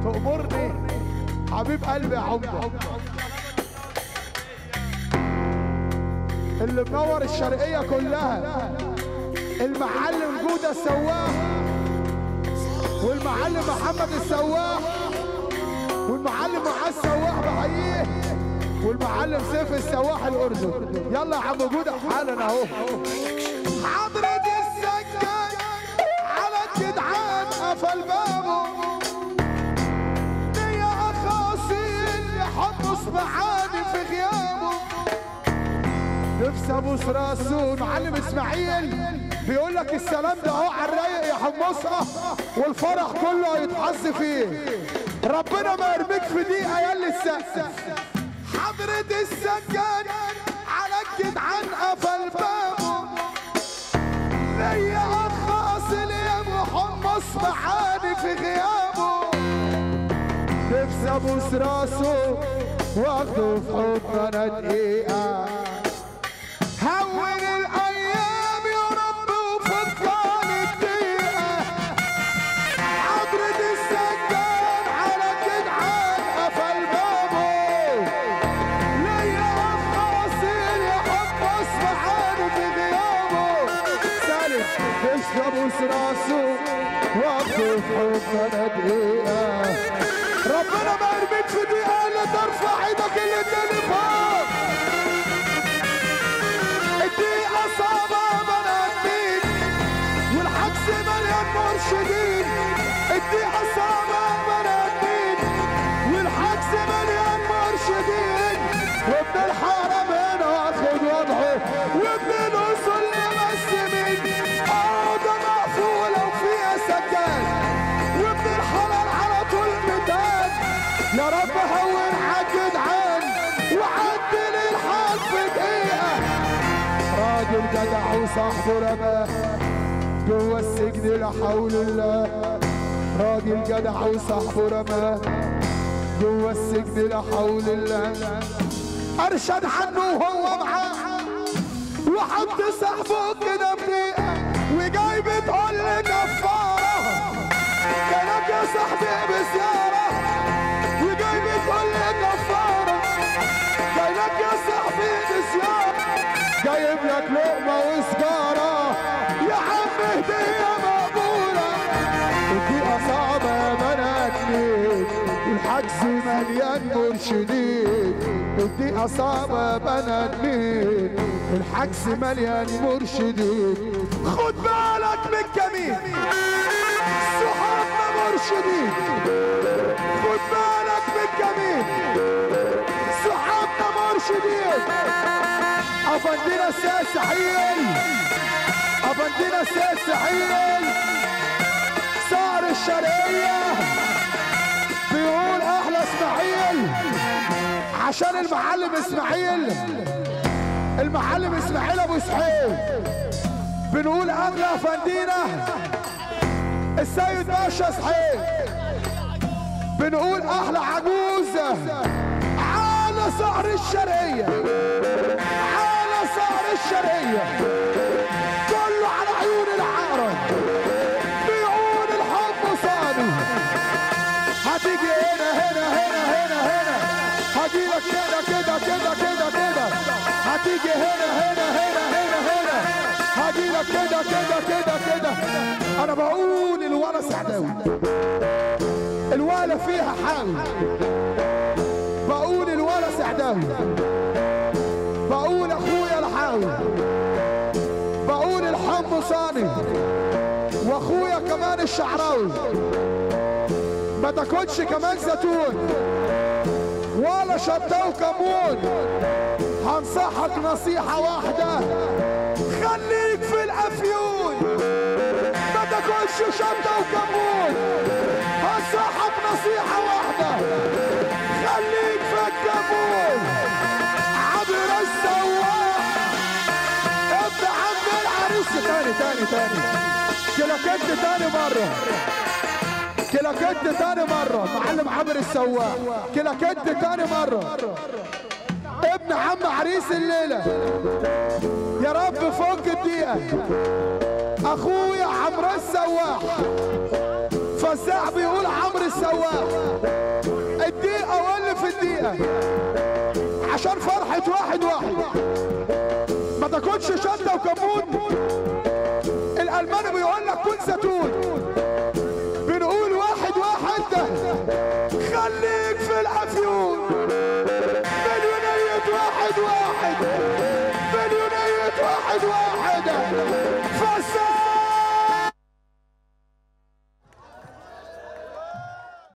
تأمرني حبيب قلبي يا عمده اللي منور الشرقية كلها المعلم جودة السواق والمعلم محمد السواق والمعلم معاذ السواق بحييه والمعلم سيف السواح الأردن يلا يا عم جودة حالا اهو حضرة السكان على الجدعان قفل بابه ليا أخ أصيل يحط اصبعاني في غيابه نفسي ابوس راسه معلم اسماعيل بيقول لك السلام ده اهو على الرايق يا حمصها والفرح كله هيتحظ فيه ربنا ما يرميك في دقيقه يا اللي السقف حضرة السجان على الجدعان قفل بابه ليا اخ اصيل يا محمص معاني في غيابه نفسي ابوس راسه واخده في حضن انا دقيقه هون الايام يا رب وفضل الدقيقه حضرة السجان على الجدعان قفل بابه ليا اخ اصيل يحب اصبحانه في غيابه سالم نفسي ابوس راسه واخده في حضن انا دقيقه ربنا ما يرميك في دقيقه الا ترفع ايدك الاتنين فوق الدقيقة صعبة منادين والحبس مليان مرشدين الدقيقة صعبة منادين والحبس مليان مرشدين وابن الحرم هنا واخد وضعه وابن الاصول مقسمين اوضة مقفولة وفيها سكان وابن الحلال على طول متان يا رب هون عالجدعان وعدل الحال في دقيقة راجل جدع وصاحبه رماه جوه السجن لا حول الله راجل جدع وصاحبه رماه جوه السجن لا حول الله ارشد عنه وهو معاه وحط صاحبه كده بدقيقة وجاي بتقول لي كفارة كلام يا صاحبي بزيارة وجاي بتقول لي كفارة جايلك يا صاحبي بزيارة جايب لك لقمة وسجارة يا عم هدية مقبولة الدقيقة صعبة يا بناتي والحجز مليان مرشدين الدقيقة صعبة يا بناتي الحجز مليان مرشدين خد بالك من الجميل صحابنا مرشدين خد بالك من الجميل صحابنا مرشدين افندينا السيد سحيل افندينا السيد سحيل صار الشرقية بيقول احلى اسماعيل عشان المعلم اسماعيل المعلم اسماعيل ابو اسحاق بنقول اغلى افندينا السيد باشا اسحاق بنقول احلى عجوزه على سهر الشرقيه على سهر الشرقيه كله على عيون العقرب بعيون الحب صابي هتيجي هنا هنا هنا هنا هنا هجيلك كده كده كده كده كده هتيجي هنا هنا هنا هنا هنا هجيلك كده كده كده كده انا بقول الولا سعداوي الولا فيها حاوي بقول الولا سعداوي بقول اخويا الحاوي بقول الحم صاني واخويا كمان الشعراوي ما تاكلش كمان زيتون ولا شطه وكمون هنصحك نصيحة واحدة خليك في الأفيون ما تاكلش شطة وكمون هنصحك نصيحة واحدة خليك في الكمون عبر السواق ابن عم العريس تاني تاني تاني كلاكيت تاني مرة كلاكيت تاني مرة معلم عمرو السواق كلاكيت تاني مرة ابن عم عريس الليلة يا رب فوق الدقيقة اخويا عمرو السواح فزاع بيقول عمرو السواح دقيقة عشان فرحة واحد واحد ما تاكلش شطة وكمون الألماني بيقول لك كن زيتون بنقول واحد واحد ده خليك في الافيون مليونية واحد واحد مليونية واحد واحد